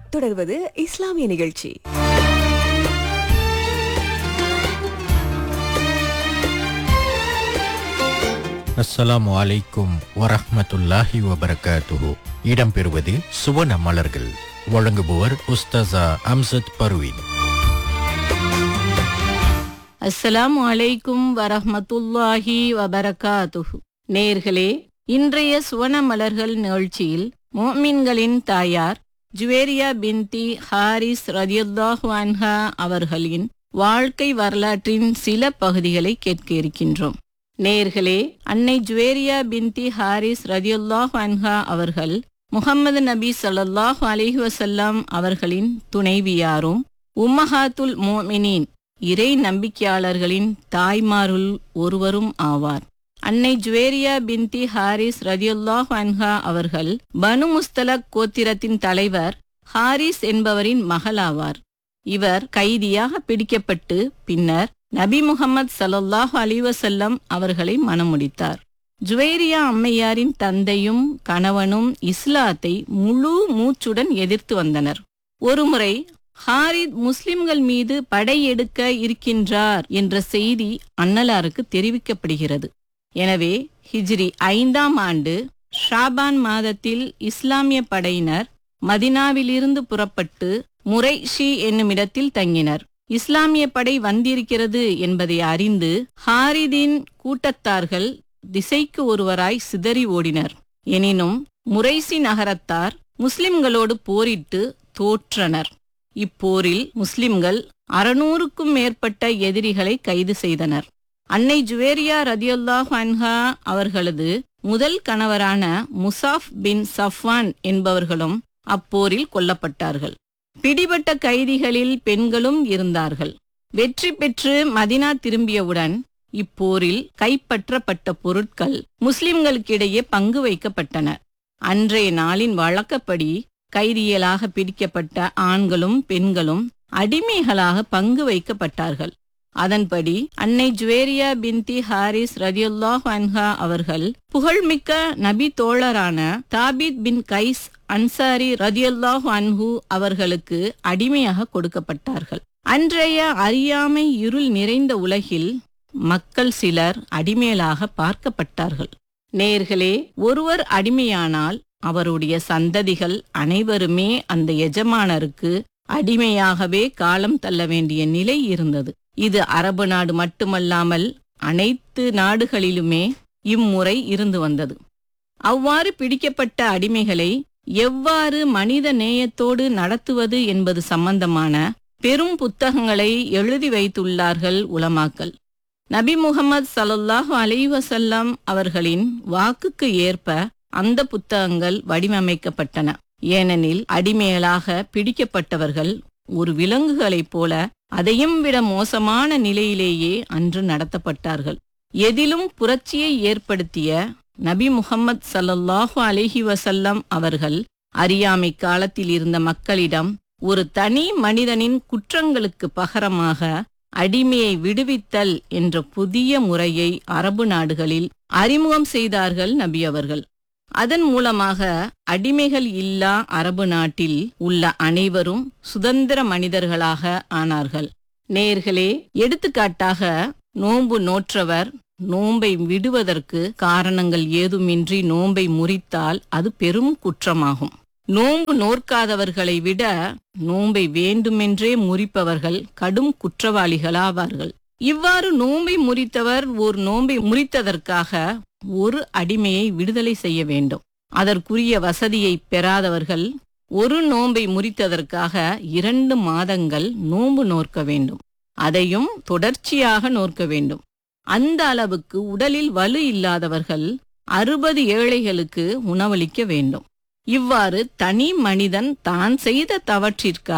தொடர்வது இஸ்லாமிய நிகழ்ச்சி அஸ்ஸலாமு அலைக்கும் வரஹ்மத்துல்லாஹி வபரகாத்துஹு இடம்பெறுவது சுவன மலர்கள் வழங்குபவர் உஸ்தாசா அம்சத் பர்வீன் அஸ்ஸலாமு அலைக்கும் வரஹ்மத்துல்லாஹி வபரகாத்துஹு நேர்களே இன்றைய சுவன மலர்கள் நிகழ்ச்சியில் மோமின்களின் தாயார் ஜுவேரியா பின்தி ஹாரிஸ் ரதியுல்லாஹு அன்ஹா அவர்களின் வாழ்க்கை வரலாற்றின் சில பகுதிகளை கேட்க இருக்கின்றோம் நேர்களே அன்னை ஜுவேரியா பின்தி ஹாரிஸ் ரதியுல்லாஹு அன்ஹா அவர்கள் முகம்மது நபி ஸல்லல்லாஹு அலைஹி வஸல்லம் அவர்களின் துணைவியாரும் உம்மஹாத்துல் மோமினின் இறை நம்பிக்கையாளர்களின் தாய்மாருள் ஒருவரும் ஆவார் அன்னை ஜுவேரியா பின்தி ஹாரிஸ் ரதியுல்லாஹ் அன்ஹா அவர்கள் பனு முஸ்தலக் கோத்திரத்தின் தலைவர் ஹாரிஸ் என்பவரின் மகளாவார் இவர் கைதியாக பிடிக்கப்பட்டு பின்னர் நபி முகமது ஸல்லல்லாஹு அலைஹி வஸல்லம் அவர்களை மணமுடித்தார் ஜுவேரியா அம்மையாரின் தந்தையும் கணவனும் இஸ்லாத்தை முழு மூச்சுடன் எதிர்த்து வந்தனர் ஒருமுறை ஹாரித் முஸ்லிம்கள் மீது படையெடுக்க இருக்கின்றார் என்ற செய்தி அன்னலாருக்கு தெரிவிக்கப்படுகிறது எனவே ஹிஜ்ரி ஐந்தாம் ஆண்டு ஷாபான் மாதத்தில் இஸ்லாமிய படையினர் மதினாவிலிருந்து புறப்பட்டு முரைஷி என்னுமிடத்தில் தங்கினர் இஸ்லாமிய படை வந்திருக்கிறது என்பதை அறிந்து ஹாரிதின் கூட்டத்தார்கள் திசைக்கு ஒருவராய் சிதறி ஓடினர் எனினும் முரைசி நகரத்தார் முஸ்லிம்களோடு போரிட்டு தோற்றனர் இப்போரில் முஸ்லிம்கள் அறுநூறுக்கும் மேற்பட்ட எதிரிகளை கைது செய்தனர் அன்னை ஜுவேரியா ரதியுல்லாஹ் அன்ஹா அவர்களது முதல் கணவரான முசாஃப் பின் சஃப்வான் என்பவர்களும் அப்போரில் கொல்லப்பட்டார்கள் பிடிபட்ட கைதிகளில் பெண்களும் இருந்தார்கள் வெற்றி பெற்று மதினா திரும்பியவுடன் இப்போரில் கைப்பற்றப்பட்ட பொருட்கள் முஸ்லிம்களுக்கிடையே பங்கு வைக்கப்பட்டன அன்றைய நாளின் வழக்கப்படி கைதியலாக பிடிக்கப்பட்ட ஆண்களும் பெண்களும் அடிமைகளாக பங்கு வைக்கப்பட்டார்கள் அதன்படி அன்னை ஜுவேரியா பின்தி ஹாரிஸ் ரதியுல்லாஹ் அன்ஹா அவர்கள் புகழ்மிக்க நபி தோழரான தாபித் பின் கைஸ் அன்சாரி ரதியுல்லாஹ் அன்ஹு அவர்களுக்கு அடிமையாக கொடுக்கப்பட்டார்கள் அன்றைய அறியாமை இருள் நிறைந்த உலகில் மக்கள் சிலர் அடிமையலாக பார்க்கப்பட்டார்கள் நேர்களே ஒருவர் அடிமையானால் அவருடைய சந்ததிகள் அனைவருமே அந்த எஜமானருக்கு அடிமையாகவே காலம் தள்ள வேண்டிய நிலை இருந்தது இது அரபு நாடு மட்டுமல்லாமல் அனைத்து நாடுகளிலுமே இம்முறை இருந்து வந்தது அவ்வாறு பிடிக்கப்பட்ட அடிமைகளை எவ்வாறு மனித நேயத்தோடு நடத்துவது என்பது சம்பந்தமான பெரும் புத்தகங்களை எழுதி வைத்துள்ளார்கள் உலமாக்கல் நபி முகமது சல்லல்லாஹு அலைவசல்லம் அவர்களின் வாக்குக்கு ஏற்ப அந்த புத்தகங்கள் வடிவமைக்கப்பட்டன ஏனெனில் அடிமைகளாக பிடிக்கப்பட்டவர்கள் ஒரு விலங்குகளைப் போல அதையும் விட மோசமான நிலையிலேயே அன்று நடத்தப்பட்டார்கள் எதிலும் புரட்சியை ஏற்படுத்திய நபி முகம்மது சல்லல்லாஹு அலைஹி வசல்லம் அவர்கள் அறியாமை காலத்தில் இருந்த மக்களிடம் ஒரு தனி மனிதனின் குற்றங்களுக்கு பகரமாக அடிமையை விடுவித்தல் என்ற புதிய முறையை அரபு நாடுகளில் அறிமுகம் செய்தார்கள் நபி அவர்கள் அதன் மூலமாக அடிமைகள் இல்லா அரபு நாட்டில் உள்ள அனைவரும் சுதந்திர மனிதர்களாக ஆனார்கள் நேர்களே எடுத்துக்காட்டாக நோன்பு நோற்றவர் நோன்பை விடுவதற்கு காரணங்கள் ஏதுமின்றி நோன்பை முறித்தால் அது பெரும் குற்றமாகும் நோன்பு நோற்காதவர்களை விட நோன்பை வேண்டுமென்றே முறிப்பவர்கள் கடும் குற்றவாளிகளாவார்கள் இவ்வாறு நோன்பை முறித்தவர் ஒரு நோன்பை முறித்ததற்காக ஒரு அடிமையை விடுதலை செய்ய வேண்டும் அதற்குரிய வசதியை பெறாதவர்கள் ஒரு நோன்பை முறித்ததற்காக இரண்டு மாதங்கள் நோன்பு நோற்க வேண்டும் அதையும் தொடர்ச்சியாக நோற்க வேண்டும் அந்த அளவுக்கு உடலில் வலு இல்லாதவர்கள் அறுபது ஏழைகளுக்கு உணவளிக்க வேண்டும் இவ்வாறு தனி மனிதன் தான் செய்த தவற்றிற்காக